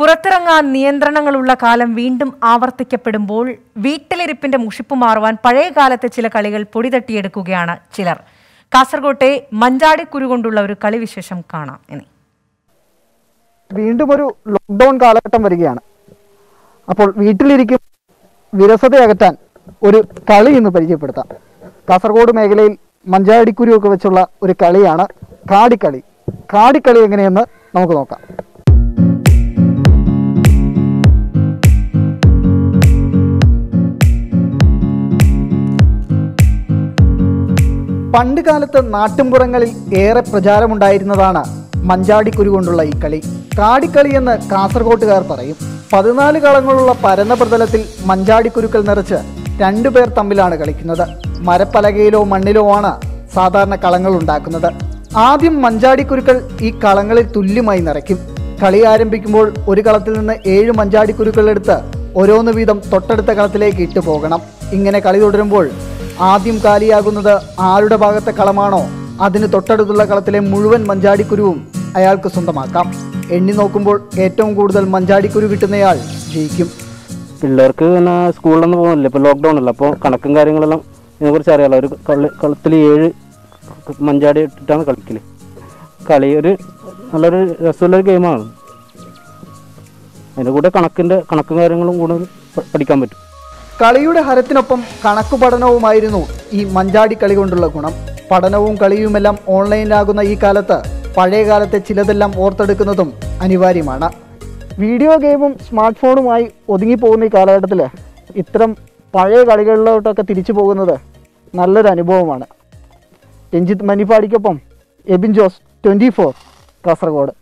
പുറത്തിറങ്ങാൻ നിയന്ത്രണങ്ങളുള്ള കാലം വീണ്ടും ആവർത്തിക്കപ്പെടുമ്പോൾ വീട്ടിലിരിപ്പിന്റെ മുഷിപ്പ് മാറുവാൻ പഴയ കാലത്തെ ചില കളികൾ പൊടിതട്ടിയെടുക്കുകയാണ് ചിലർ കാസർകോട്ടെ മഞ്ചാടിക്കുരു കൊണ്ടുള്ള ഒരു കളിവിശേഷം കാണാം ഇനി വീണ്ടും ഒരു ലോക്ക്ഡൗൺ കാലഘട്ടം വരികയാണ് അപ്പോൾ വീട്ടിലിരിക്കും വിരസത അകറ്റാൻ ഒരു കളി ഇന്ന് പരിചയപ്പെടുത്താം കാസർഗോഡ് മേഖലയിൽ മഞ്ചാടിക്കുരു ഒക്കെ വെച്ചുള്ള ഒരു കളിയാണ് കാടിക്കളി കാടിക്കളി എങ്ങനെയെന്ന് നമുക്ക് നോക്കാം പണ്ട് കാലത്ത് നാട്ടിൻപുറങ്ങളിൽ ഏറെ പ്രചാരമുണ്ടായിരുന്നതാണ് മഞ്ചാടിക്കുരു കൊണ്ടുള്ള ഈ കളി കാടിക്കളി എന്ന് കാസർഗോട്ടുകാർ പറയും പതിനാല് കളങ്ങളുള്ള പരന്ന പ്രതലത്തിൽ മഞ്ചാടിക്കുരുക്കൾ നിറച്ച് രണ്ടുപേർ തമ്മിലാണ് കളിക്കുന്നത് മരപ്പലകയിലോ മണ്ണിലോ ആണ് സാധാരണ കളങ്ങൾ ഉണ്ടാക്കുന്നത് ആദ്യം മഞ്ചാടിക്കുരുക്കൾ ഈ കളങ്ങളിൽ തുല്യമായി നിറയ്ക്കും കളി ആരംഭിക്കുമ്പോൾ ഒരു കളത്തിൽ നിന്ന് ഏഴ് മഞ്ചാടിക്കുരുക്കൾ എടുത്ത് ഓരോന്ന് വീതം തൊട്ടടുത്ത കളത്തിലേക്ക് ഇട്ടു പോകണം ഇങ്ങനെ കളി തുടരുമ്പോൾ ആദ്യം കാലിയാകുന്നത് ആരുടെ ഭാഗത്തെ കളമാണോ അതിന് തൊട്ടടുത്തുള്ള കളത്തിലെ മുഴുവൻ മഞ്ചാടിക്കുരുവും അയാൾക്ക് സ്വന്തമാക്കാം എണ്ണി നോക്കുമ്പോൾ ഏറ്റവും കൂടുതൽ മഞ്ചാടിക്കുരു കിട്ടുന്നയാൾ ജയിക്കും പിള്ളേർക്ക് പിന്നെ സ്കൂളിലൊന്നും പോകുന്നില്ല ഇപ്പോൾ ലോക്ക്ഡൗൺ അല്ല അപ്പോൾ കണക്കും കാര്യങ്ങളെല്ലാം ഇതിനെക്കുറിച്ച് അറിയാലോ ഒരു കളി കളത്തിൽ ഏഴ് മഞ്ചാടി ഇട്ടിട്ടാണ് കളിക്കൽ കളി ഒരു നല്ലൊരു രസമുള്ളൊരു ഗെയിമാണ് അതിൻ്റെ കൂടെ കണക്കിൻ്റെ കണക്കും കാര്യങ്ങളും കൂടെ പ- പഠിക്കാൻ പറ്റും കളിയുടെ ഹരത്തിനൊപ്പം കണക്കു പഠനവുമായിരുന്നു ഈ മഞ്ചാടി കളി കൊണ്ടുള്ള ഗുണം പഠനവും കളിയുമെല്ലാം ഓൺലൈനിലാകുന്ന ഈ കാലത്ത് പഴയ കാലത്തെ ചിലതെല്ലാം ഓർത്തെടുക്കുന്നതും അനിവാര്യമാണ് വീഡിയോ ഗെയിമും സ്മാർട്ട് ഫോണുമായി ഒതുങ്ങിപ്പോകുന്ന ഈ കാലഘട്ടത്തിൽ ഇത്തരം പഴയ കളികളിലോട്ടൊക്കെ തിരിച്ചു പോകുന്നത് നല്ലൊരു അനുഭവമാണ് രഞ്ജിത്ത് മനിപ്പാടിക്കൊപ്പം എബിൻ ജോസ് ട്വൻറ്റി ഫോർ കാസർഗോഡ്